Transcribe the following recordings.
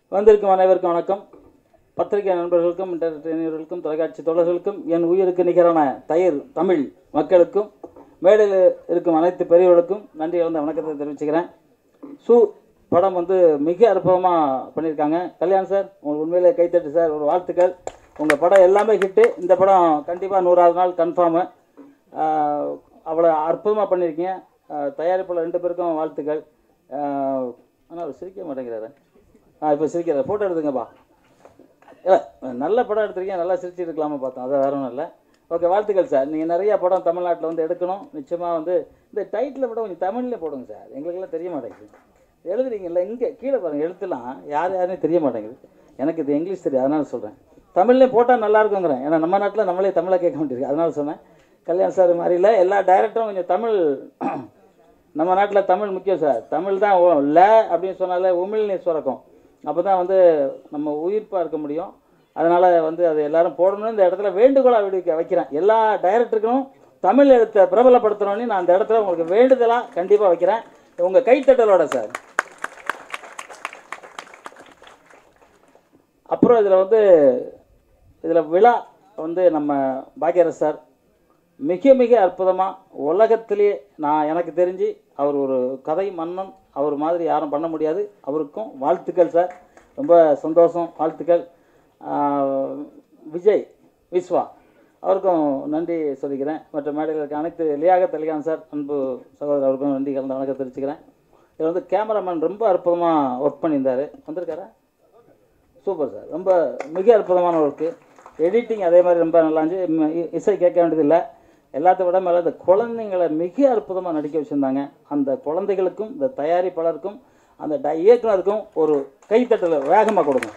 வந்திருக்கும் அனைவருக்கும் வணக்கம் பத்திரிகை நண்பர்களுக்கும் இன்டர்டெயினர்களுக்கும் தொலைக்காட்சி தொடர்களுக்கும் என் உயிருக்கு நிகரான தயிர் தமிழ் மக்களுக்கும் மேடையில் இருக்கும் அனைத்து பெரியவர்களுக்கும் நன்றி கலந்த வணக்கத்தை தெரிவிச்சுக்கிறேன் சு படம் வந்து மிக அற்புதமாக பண்ணியிருக்காங்க கல்யாண் சார் உங்களுக்கு உண்மையிலே கைத்தட்டு சார் ஒரு வாழ்த்துக்கள் உங்கள் படம் எல்லாமே ஹிட்டு இந்த படம் கண்டிப்பாக நூறாவது நாள் கன்ஃபார்மு அவ்வளோ அற்புதமாக பண்ணியிருக்கீங்க ஆஹ் தயாரிப்பாளர் ரெண்டு பேருக்கும் வாழ்த்துக்கள் ஆனால் அவர் சிரிக்க மாட்டேங்கிறாரு ஆ இப்போ சிரிக்கிறார் ஃபோட்டோ எடுத்துங்கப்பா இல்லை நல்ல படம் எடுத்திருக்கீங்க நல்லா சிரிச்சு இருக்கலாமா பார்த்தோம் அது வேற ஒன்றும் இல்லை ஓகே வாழ்த்துக்கள் சார் நீங்கள் நிறைய படம் தமிழ்நாட்டில் வந்து எடுக்கணும் நிச்சயமாக வந்து இந்த டைட்டில் படம் கொஞ்சம் தமிழ்லேயே போடுங்க சார் எங்களுக்கெல்லாம் தெரிய மாட்டேங்குது எழுதுறீங்கல்ல இங்கே கீழே பாருங்கள் எழுத்துலாம் யார் யாருன்னு தெரிய மாட்டேங்குது எனக்கு இது இங்கிலீஷ் தெரியும் அதனால சொல்கிறேன் தமிழ்லேயே போட்டால் நல்லா இருக்குங்கிறேன் ஏன்னா நம்ம நாட்டில் நம்மளே தமிழை கேட்க வேண்டியிருக்கு அதனால சொன்னேன் கல்யாண் சார் மாதிரி இல்லை எல்லா டைரக்டரும் கொஞ்சம் தமிழ் நம்ம நாட்டில் தமிழ் முக்கியம் சார் தமிழ் தான் ஓ- ல அப்படின்னு சொன்னாலே உமிழ்நீர் சுரக்கும் அப்போ தான் வந்து நம்ம உயிர்ப்பாக இருக்க முடியும் அதனால் வந்து அது எல்லாரும் போடணும்னு இந்த இடத்துல வேண்டுகோளாக விடுவிக்க வைக்கிறேன் எல்லா டைரக்டருக்கும் தமிழ் எழுத்தை பிரபலப்படுத்தணும்னு நான் அந்த இடத்துல உங்களுக்கு வேண்டுதலாக கண்டிப்பாக வைக்கிறேன் உங்கள் கைத்தட்டலோட சார் அப்புறம் இதில் வந்து இதில் விழா வந்து நம்ம பாக்யராஜ் சார் மிக மிக அற்புதமாக உலகத்திலேயே நான் எனக்கு தெரிஞ்சு அவர் ஒரு கதை மன்னன் அவர் மாதிரி யாரும் பண்ண முடியாது அவருக்கும் வாழ்த்துக்கள் சார் ரொம்ப சந்தோஷம் வாழ்த்துக்கள் ஆஹ் விஜய் விஸ்வா அவருக்கும் நன்றி சொல்லிக்கிறேன் மற்ற மேடையில் இருக்க அனைத்து லியாகத் அலிகான் சார் அன்பு சகோதரர் அவருக்கும் நன்றி கலந்த வணக்கம் தெரிவிச்சுக்கிறேன் இதில் வந்து கேமராமேன் ரொம்ப அற்புதமாக ஒர்க் பண்ணியிருந்தார் வந்திருக்காரா சூப்பர் சார் ரொம்ப மிக அற்புதமான ஒர்க்கு எடிட்டிங் அதே மாதிரி ரொம்ப நல்லா இருந்துச்சு ம- இ- இசை கேட்க வேண்டியதில்லை எல்லாத்த விட மேலே இந்த குழந்தைங்களை மிக அற்புதமாக நடிக்க வச்சுருந்தாங்க அந்த குழந்தைகளுக்கும் இந்த தயாரிப்பாளருக்கும் அந்த ட இயக்குனருக்கும் ஒரு கைத்தட்டல் வேகமாக கொடுங்க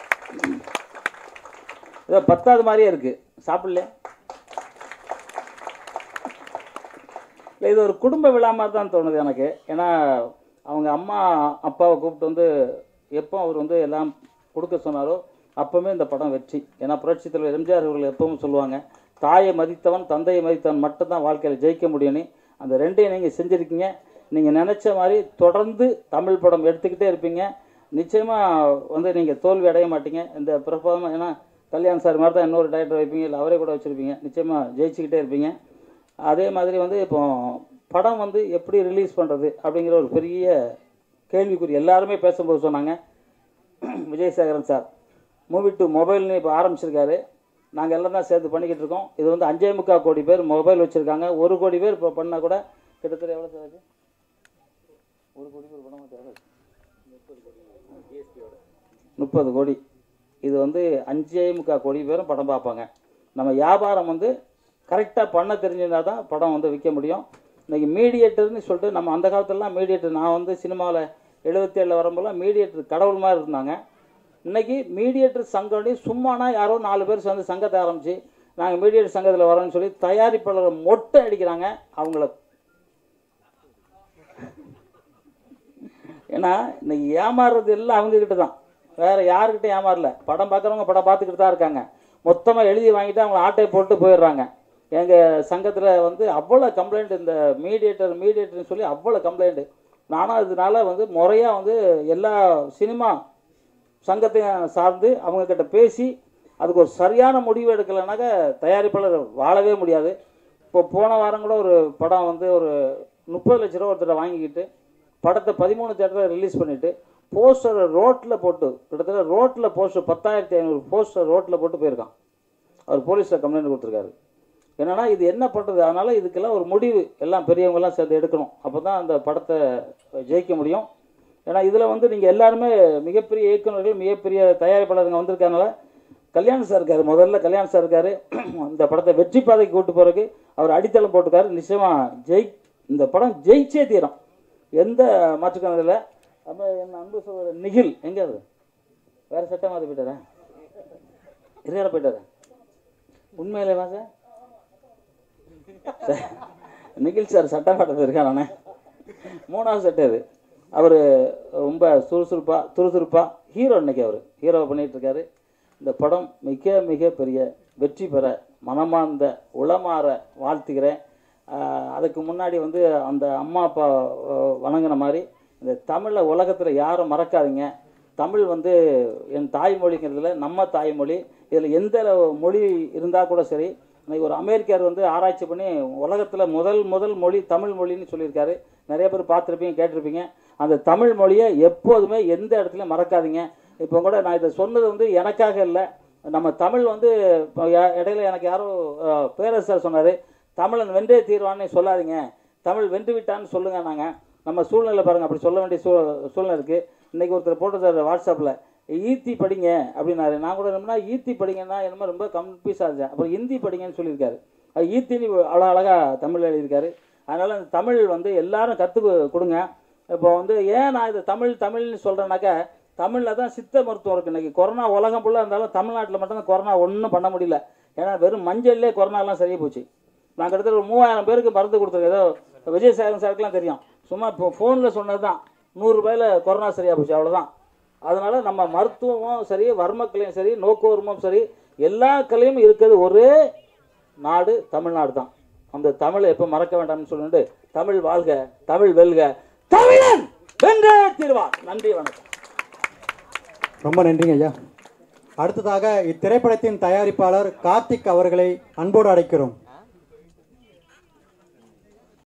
இதோ பத்தாவது மாதிரியே இருக்குது சாப்பிடல இல்லை இது ஒரு குடும்ப விழா மாதிரி தான் தோணுது எனக்கு ஏன்னா அவங்க அம்மா அப்பாவை கூப்பிட்டு வந்து எப்போ அவர் வந்து எல்லாம் கொடுக்க சொன்னாரோ அப்போவுமே இந்த படம் வெற்றி ஏன்னா புரட்சித் தலைவர் எம்ஜிஆர் அவர்கள் எப்பவும் சொல்லுவாங்க தாயை மதித்தவன் தந்தையை மதித்தவன் மட்டும்தான் வாழ்க்கையில் ஜெயிக்க முடியும்னு அந்த ரெண்டையும் நீங்கள் செஞ்சுருக்கீங்க நீங்கள் நினச்ச மாதிரி தொடர்ந்து தமிழ் படம் எடுத்துக்கிட்டே இருப்பீங்க நிச்சயமாக வந்து நீங்கள் தோல்வி அடைய மாட்டீங்க இந்த பிரபலமாக ஏன்னா கல்யாண் சார் மாதிரி தான் இன்னொரு டைரக்டர் வைப்பீங்க இல்லை அவரே கூட வச்சுருப்பீங்க நிச்சயமாக ஜெயிச்சுக்கிட்டே இருப்பீங்க அதே மாதிரி வந்து இப்போ படம் வந்து எப்படி ரிலீஸ் பண்ணுறது அப்படிங்கிற ஒரு பெரிய கேள்விக்குறி எல்லாருமே பேசும்போது சொன்னாங்க விஜயசேகரன் சார் மூவி டு மொபைல்னு இப்போ ஆரம்பிச்சிருக்காரு நாங்கள் எல்லாம் தான் சேர்ந்து பண்ணிக்கிட்டு இருக்கோம் இது வந்து அஞ்சே முக்கால் கோடி பேர் மொபைல் வச்சுருக்காங்க ஒரு கோடி பேர் இப்போ பண்ணால் கூட கிட்டத்தட்ட எவ்வளோ சார் ஆச்சு ஒரு கோடி பேர் பண்ண மாட்டாரு முப்பது கோடி இது வந்து அஞ்சே முக்கால் கோடி பேரும் படம் பார்ப்பாங்க நம்ம வியாபாரம் வந்து கரெக்டாக பண்ண தெரிஞ்சிருந்தா தான் படம் வந்து விற்க முடியும் இன்னைக்கு மீடியேட்டர்னு சொல்லிட்டு நம்ம அந்த காலத்துலலாம் மீடியேட்டர் நான் வந்து சினிமாவில் எழுபத்தி ஏழில் வரும்போதெல்லாம் மீடியேட்டர் கடவுள் மாதிரி இருந்தாங்க இன்னைக்கு மீடியேட்டர் சங்கம்னு சும்மானா யாரோ நாலு பேர் சேர்ந்து சங்கத்தை ஆரம்பித்து நாங்கள் மீடியேட்டர் சங்கத்தில் வரோம்னு சொல்லி தயாரிப்பாளரை மொட்டை அடிக்கிறாங்க அவங்கள ஏன்னா இன்னைக்கு ஏமாறுறது எல்லாம் அவங்க கிட்ட தான் வேற யாருக்கிட்ட ஏமாறல படம் பார்க்குறவங்க படம் பார்த்துக்கிட்டு தான் இருக்காங்க மொத்தமாக எழுதி வாங்கிட்டு அவங்க ஆட்டை போட்டு போயிடுறாங்க எங்கள் சங்கத்தில் வந்து அவ்வளோ கம்ப்ளைண்ட் இந்த மீடியேட்டர் மீடியேட்டர்னு சொல்லி அவ்வளோ கம்ப்ளைண்ட்டு நானும் அதனால வந்து முறையாக வந்து எல்லா சினிமா சங்கத்தையும் சார்ந்து அவங்க கிட்ட பேசி அதுக்கு ஒரு சரியான முடிவு எடுக்கலைனாக்க தயாரிப்பாளர் வாழவே முடியாது இப்போ போன வாரம் கூட ஒரு படம் வந்து ஒரு முப்பது லட்ச ரூபா ஒருத்தர் வாங்கிக்கிட்டு படத்தை பதிமூணு தேட்டரில் ரிலீஸ் பண்ணிவிட்டு போஸ்டரை ரோட்டில் போட்டு கிட்டத்தட்ட ரோட்டில் போஸ்டர் பத்தாயிரத்தி ஐநூறு போஸ்டர் ரோட்டில் போட்டு போயிருக்கான் அவர் போலீஸில் கம்ப்ளைண்ட் கொடுத்துருக்காரு என்னன்னா இது என்ன பண்ணுறது அதனால் இதுக்கெல்லாம் ஒரு முடிவு எல்லாம் பெரியவங்கெல்லாம் சேர்ந்து எடுக்கணும் அப்போ தான் அந்த படத்தை ஜெயிக்க முடியும் ஏன்னா இதில் வந்து நீங்கள் எல்லாருமே மிகப்பெரிய இயக்குனர்கள் மிகப்பெரிய தயாரிப்பாளருங்க வந்திருக்கனால கல்யாண் சார் இருக்காரு முதல்ல கல்யாண் சார் இருக்காரு இந்த படத்தை வெற்றி பாதைக்கு கூட்டு போகிறதுக்கு அவர் அடித்தளம் போட்டுக்காரு நிச்சயமாக ஜெய் இந்த படம் ஜெயிச்சே தீரும் எந்த மாற்றுக்கான இல்லை நம்ம என் அன்பு சகோதரர் நிகில் எங்கே அது வேறு சட்டை மாற்றி போயிட்டாரா இருக்கார போயிட்டாரா உண்மையிலே வா சார் சார், நிகில் சார் சட்டை மாட்டது இருக்கானே மூணாவது சட்டை அது அவர் ரொம்ப சுறுசுறுப்பாக துருதுருப்பாக ஹீரோ இன்னைக்கு அவர் ஹீரோவை பண்ணிட்டு இருக்காரு இந்த படம் மிக மிக பெரிய வெற்றி பெற மனமார்ந்த உளமாற வாழ்த்துகிறேன் ஆஹ் அதுக்கு முன்னாடி வந்து அந்த அம்மா அப்பா ஆஹ் வணங்கின மாதிரி இந்த தமிழை உலகத்தில் யாரும் மறக்காதீங்க தமிழ் வந்து என் தாய்மொழிங்கிறதுல நம்ம தாய்மொழி இதில் எந்த மொழி இருந்தால் கூட சரி இன்னைக்கு ஒரு அமெரிக்கர் வந்து ஆராய்ச்சி பண்ணி உலகத்தில் முதல் முதல் மொழி தமிழ் மொழின்னு சொல்லியிருக்காரு நிறைய பேர் பார்த்துருப்பீங்க கேட்டிருப்பீங்க அந்த தமிழ் மொழியை எப்போதுமே எந்த இடத்துலையும் மறக்காதீங்க இப்போ கூட நான் இதை சொன்னது வந்து எனக்காக இல்லை நம்ம தமிழ் வந்து இப்போ யா- இடையில எனக்கு யாரோ அஹ், பேரரசர் சொன்னார் தமிழன் வென்றே தீர்வான்னு சொல்லாதீங்க தமிழ் வென்று விட்டான்னு சொல்லுங்க நாங்கள் நம்ம சூழ்நிலை பாருங்கள் அப்படி சொல்ல வேண்டிய சூ சூழ்நிலை இருக்குது இன்றைக்கி ஒருத்தர் போட்டுருந்தாரு வாட்ஸ்அப்பில் ஈத்தி படிங்க அப்படின்னாரு நான் கூட என்னன்னா ஈத்தி படிங்கன்னா என்னமோ ரொம்ப கன்ஃபியூஸாக இருந்தேன் அப்புறம் ஹிந்தி படிங்கன்னு சொல்லியிருக்காரு அது ஈத்தின்னு அழகா அழகாக தமிழ் எழுதியிருக்காரு அதனால் அந்த தமிழ் வந்து எல்லாரும் கற்றுக் கொடுங்க இப்போ வந்து ஏன் நான் இது தமிழ் தமிழ்னு சொல்கிறேன்னாக்கா தமிழில் தான் சித்த மருத்துவம் இருக்குது இன்றைக்கி கொரோனா உலகம் ஃபுல்லாக இருந்தாலும் தமிழ்நாட்டில் மட்டும்தான் கொரோனா ஒன்றும் பண்ண முடியல ஏன்னா வெறும் மஞ்சள்லே கொரோனாலாம் சரியாக போச்சு நான் கிட்டத்தட்ட ஒரு மூவாயிரம் பேருக்கு மருந்து கொடுத்துருக்கேன் ஏதோ விஜய் சாகரன் சாருக்குலாம் தெரியும் சும்மா இப்போ ஃபோனில் சொன்னது தான் நூறுரூபாயில் கொரோனா சரியாக போச்சு அவ்வளோதான் அதனால நம்ம மருத்துவமும் சரி வர்மக்கலையும் சரி நோக்குவரமும் சரி எல்லா கலையும் இருக்கிறது ஒரே நாடு தமிழ்நாடு தான் அந்த தமிழை எப்போ மறக்க வேண்டாம்னு சொல்லிட்டு தமிழ் வாழ்க தமிழ் வெல்க தமிழன் வென்றே தீர்வான் நன்றி வணக்கம் ரொம்ப நன்றிங்க ஐயா அடுத்ததாக இத்திரைப்படத்தின் தயாரிப்பாளர் கார்த்திக் அவர்களை அன்போடு அழைக்கிறோம்